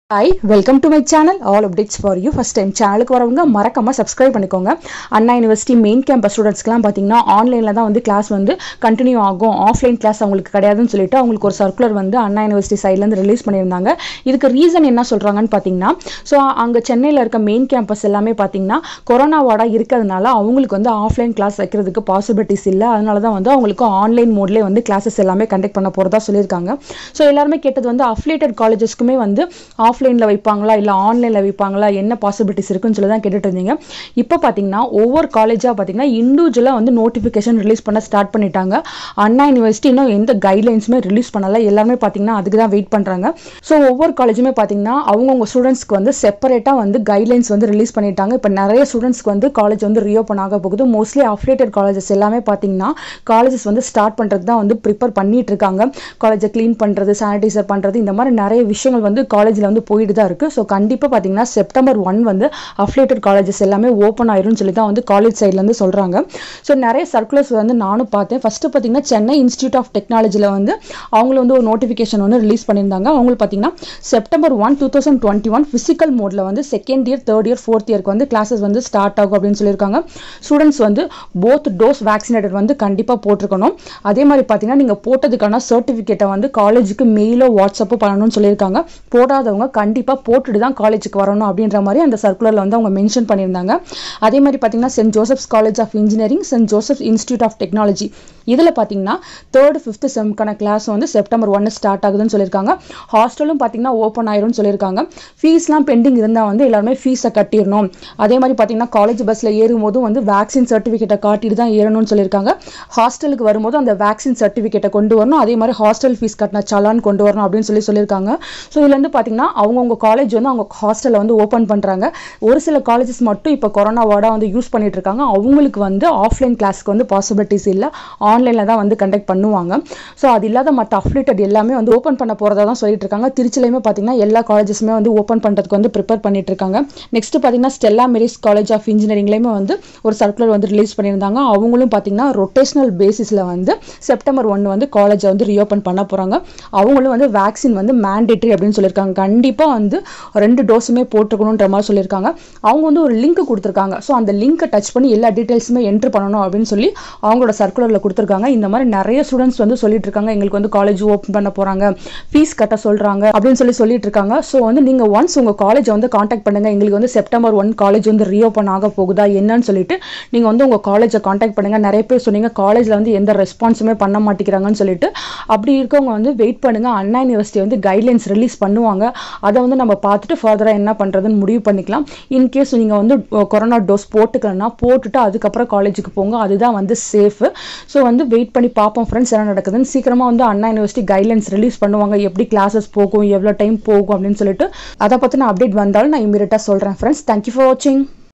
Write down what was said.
hi welcome to my channel all updates for you first time சேனலுக்கு வரவங்க மறக்காம subscribe பண்ணிக்கோங்க அண்ணா யூனிவர்சிட்டி மெயின் கேம்பஸ் ஸ்டூடெண்ட்ஸ்க்குலாம் பார்த்தீங்கன்னா ஆன்லைனில் தான் வந்து கிளாஸ் வந்து கண்டினியூ ஆகும் ஆஃப்லைன் கிளாஸ் அவங்களுக்கு கிடையாதுன்னு சொல்லிட்டு அவங்களுக்கு ஒரு சர்க்குலர் வந்து அண்ணா யூனிவர்சிட்டி சைட்லேருந்து ரிலீஸ் பண்ணியிருந்தாங்க இதுக்கு ரீசன் என்ன சொல்கிறாங்கன்னு பார்த்தீங்கன்னா ஸோ அங்கே சென்னையில் இருக்க மெயின் கேம்பஸ் எல்லாமே பார்த்தீங்கன்னா கொரோனா வார்டாக இருக்கிறதுனால அவங்களுக்கு வந்து ஆஃப்லைன் கிளாஸ் வைக்கிறதுக்கு பாசிபிலிட்டிஸ் இல்லை அதனால தான் வந்து அவங்களுக்கு ஆன்லைன் மோட்லேயே வந்து கிளாஸஸ் எல்லாமே கண்டக்ட் பண்ண போகிறதா சொல்லியிருக்காங்க ஸோ எல்லாருமே கேட்டது வந்து அஃபிலேட்டட் காலேஜஸ்க்குமே வந்து ஆஃப்லைனில் வைப்பாங்களா இல்லை ஆன்லைனில் வைப்பாங்களா என்ன பாசிபிலிட்டிஸ் இருக்குன்னு சொல்லி தான் கேட்டுட்டு இருந்தீங்க இப்போ பார்த்தீங்கன்னா ஒவ்வொரு காலேஜாக பார்த்தீங்கன்னா இண்டிவிஜுவலாக வந்து நோட்டிஃபிகேஷன் ரிலீஸ் பண்ண ஸ்டார்ட் பண்ணிட்டாங்க அண்ணா யூனிவர்சிட்டி இன்னும் எந்த கைட்லைன்ஸுமே ரிலீஸ் பண்ணல எல்லாருமே பார்த்தீங்கன்னா அதுக்கு தான் வெயிட் பண்ணுறாங்க ஸோ ஒவ்வொரு காலேஜுமே பார்த்தீங்கன்னா அவங்கவுங்க ஸ்டூடெண்ட்ஸ்க்கு வந்து செப்பரேட்டாக வந்து கைட்லைன்ஸ் வந்து ரிலீஸ் பண்ணிட்டாங்க இப்போ நிறைய ஸ்டூடெண்ட்ஸ்க்கு வந்து காலேஜ் வந்து ரீஓப்பன் ஆக போகுது மோஸ்ட்லி அஃபிலேட்டட் காலேஜஸ் எல்லாமே பார்த்தீங்கன்னா காலேஜஸ் வந்து ஸ்டார்ட் பண்ணுறது தான் வந்து ப்ரிப்பேர் பண்ணிட்டு இருக்காங்க காலேஜை க்ளீன் பண்ணுறது சானிடைசர் பண்ணுறது இந்த மாதிரி நிறைய விஷயங்கள் வந்து காலேஜில் வந்து போயிட்டு தான் இருக்குது ஸோ கண்டிப்பாக பார்த்தீங்கன்னா செப்டம்பர் ஒன் வந்து அஃபிலேட்டட் காலேஜஸ் எல்லாமே ஓப்பன் ஆயிரும்னு சொல்லி தான் வந்து காலேஜ் சைட்லேருந்து சொல்கிறாங்க ஸோ நிறைய சர்க்குலர்ஸ் வந்து நானும் பார்த்தேன் ஃபஸ்ட்டு பார்த்தீங்கன்னா சென்னை இன்ஸ்டியூட் ஆஃப் டெக்னாலஜியில் வந்து அவங்கள வந்து ஒரு நோட்டிஃபிகேஷன் வந்து ரிலீஸ் பண்ணியிருந்தாங்க அவங்களுக்கு பார்த்தீங்கன்னா September one two thousand twenty one physical மோடில் வந்து second year third year fourth இயர்க்கு வந்து கிளாஸஸ் வந்து ஸ்டார்ட் ஆகும் அப்படின்னு சொல்லியிருக்காங்க ஸ்டூடெண்ட்ஸ் வந்து போத் டோஸ் வேக்சினேட்டட் வந்து கண்டிப்பாக போட்டிருக்கணும் அதே மாதிரி பார்த்தீங்கன்னா நீங்கள் போட்டதுக்கான சர்டிஃபிகேட்டை வந்து காலேஜுக்கு மெயிலோ வாட்ஸ்அப்போ பண்ணணும்னு சொல்லியிருக்காங்க போடாதவங்க கண்டிப்பாக போட்டுட்டு தான் காலேஜுக்கு வரணும் அப்படின்ற மாதிரி அந்த சர்க்குலரில் வந்து அவங்க மென்ஷன் பண்ணியிருந்தாங்க அதே மாதிரி பார்த்தீங்கன்னா Saint Joseph's college of engineering Saint Joseph's institute of technology இதில் பார்த்தீங்கன்னா தேர்ட் ஃபிஃப்த் செம்க்கான கிளாஸ் வந்து செப்டம்பர் ஒன்று ஸ்டார்ட் ஆகுதுன்னு சொல்லியிருக்காங்க ஹாஸ்டலும் பார்த்தீங்கன்னா ஓப்பன் ஆயிரும்னு சொல்லியிருக்காங்க ஃபீஸ்லாம் பெண்டிங் இருந்தால் வந்து எல்லாருமே ஃபீஸை கட்டிடணும் அதே மாதிரி பார்த்தீங்கன்னா காலேஜ் பஸ்ஸில் ஏறும்போதும் வந்து வேக்சின் சர்டிஃபிகேட்டை காட்டிட்டு தான் ஏறணும்னு சொல்லியிருக்காங்க ஹாஸ்டலுக்கு வரும்போது அந்த வேக்சின் சர்டிஃபிகேட்டை கொண்டு வரணும் அதே மாதிரி ஹாஸ்டல் ஃபீஸ் கட்டின சலான் கொண்டு வரணும் அப்படின்னு சொல்லி சொல்லியிருக்காங்க ஸோ இதுல இருந்து பார்த்தீங்கன்னா அவங்கவுங்க காலேஜ் வந்து அவங்க ஹாஸ்டலில் வந்து ஓப்பன் பண்ணுறாங்க ஒரு சில காலேஜஸ் மட்டும் இப்போ கொரோனா வார்டாக வந்து யூஸ் பண்ணிட்டு இருக்காங்க அவங்களுக்கு வந்து ஆஃப்லைன் கிளாஸ்க்கு வந்து பாசிபிலிட்டிஸ் இல்லை ஆன்லைனில் தான் வந்து கண்டக்ட் பண்ணுவாங்க ஸோ அது இல்லாத மற்ற அஃபிலேட்டட் எல்லாமே வந்து ஓப்பன் பண்ண போகிறதா தான் சொல்லிட்டு இருக்காங்க திருச்சிலையுமே பார்த்தீங்கன்னா எல்லா காலேஜஸுமே வந்து ஓப்பன் பண்ணுறதுக்கு வந்து ப்ரிப்பேர் பண்ணிட்டு இருக்காங்க நெக்ஸ்ட் பார்த்தீங்கன்னா ஸ்டெல்லா மெரிஸ் காலேஜ் ஆஃப் இன்ஜினியரிங்லேயுமே வந்து ஒரு சர்க்குலர் வந்து ரிலீஸ் பண்ணியிருந்தாங்க அவங்களும் பார்த்தீங்கன்னா ரொட்டேஷனல் பேசிஸில் வந்து செப்டம்பர் ஒன்று வந்து காலேஜை வந்து ரீஓப்பன் பண்ண போகிறாங்க அவங்களும் வந்து வேக்சின் வந்து மேண்டேட்ரி அப்படின்னு சொல்லியிருக்காங்க கண்டிப்பாக வந்து ரெண்டு டோஸுமே போட்டுக்கணுன்ற மாதிரி சொல்லியிருக்காங்க அவங்க வந்து ஒரு லிங்க் கொடுத்துருக்காங்க ஸோ அந்த லிங்க்கை டச் பண்ணி எல்லா டீட்டெயில்ஸுமே என்ட்ரு பண்ணணும் அப்படின்னு சொல்லி அவங்களோட சர்க்குலரில் கொடுத்துருக்காங்க இந்த மாதிரி நிறைய ஸ்டூடெண்ட்ஸ் வந்து சொல்லிட்டு இருக்காங்க எங்களுக்கு வந்து காலேஜ் ஓப்பன் பண்ண போகிறாங்க ஃபீஸ் கட்ட சொல்கிறாங்க அப்படின்னு சொல்லி சொல்லிட்டு இருக்காங்க ஸோ வந்து நீங்கள் ஒன்ஸ் உங்கள் காலேஜை வந்து காண்டாக்ட் பண்ணுங்கள் எங்களுக்கு வந்து செப்டம்பர் ஒன் காலேஜ் வந்து ரீஓப்பன் ஆக போகுதா என்னன்னு சொல்லிட்டு நீங்கள் வந்து உங்கள் காலேஜை காண்டாக்ட் பண்ணுங்கள் நிறைய பேர் சொன்னீங்க காலேஜில் வந்து எந்த ரெஸ்பான்ஸுமே பண்ண மாட்டேங்கிறாங்கன்னு சொல்லிட்டு அப்படி இருக்கவங்க வந்து வெயிட் பண்ணுங்கள் அண்ணா யூனிவர்சிட்டி வந்து கைட்லைன்ஸ் ரிலீஸ் பண்ணுவாங்க அதை வந்து நம்ம பார்த்துட்டு ஃபர்தராக என்ன பண்ணுறதுன்னு முடிவு பண்ணிக்கலாம் இன்கேஸ் நீங்கள் வந்து கொரோனா டோஸ் போட்டுக்கலன்னா போட்டுட்டு அதுக்கப்புறம் காலேஜுக்கு போங்க அதுதான் வந்து சேஃபு ஸோ வந்து வெயிட் பண்ணி பார்ப்போம் ஃப்ரெண்ட்ஸ் என்ன நடக்குதுன்னு சீக்கிரமாக வந்து அண்ணா யூனிவர்சிட்டி கைட்லைன்ஸ் ரிலீஸ் பண்ணுவாங்க எப்படி கிளாஸஸ் போகும் எவ்வளோ டைம் போகும் அப்படின்னு சொல்லிட்டு அதை பற்றின அப்டேட் வந்தாலும் நான் இமீடியட்டாக சொல்கிறேன் ஃப்ரெண்ட்ஸ் தேங்க்யூ ஃபார் வாட்சிங்